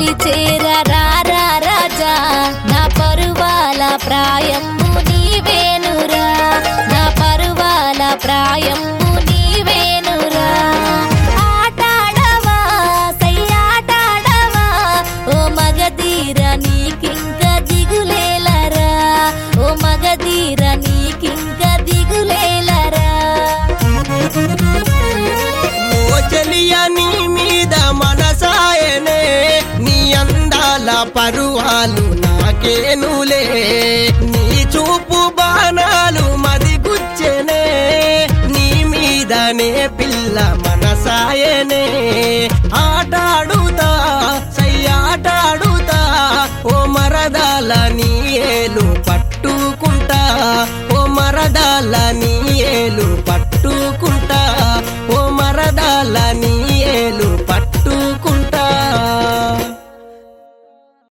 పిలిచేరా రారా రాజా నా పరువాల ప్రాయంబు నీవేనురా నా పరువాల ప్రాయంబు నీవేనురా ఆటాడవా సయ్యాటాడవా ఓ మగధీర నీకింక దిగులేలరా ఓ మగధీర నీకింక దిగులేలరా ఓ చెలియ నీ మీద మనసాయనే నీ అందాల పరువాలు నాకేనులే నీ చూపు బాణాలు మది గుచ్చెనే నీ మీదనే పిల్ల మనసాయనే ఆటాడు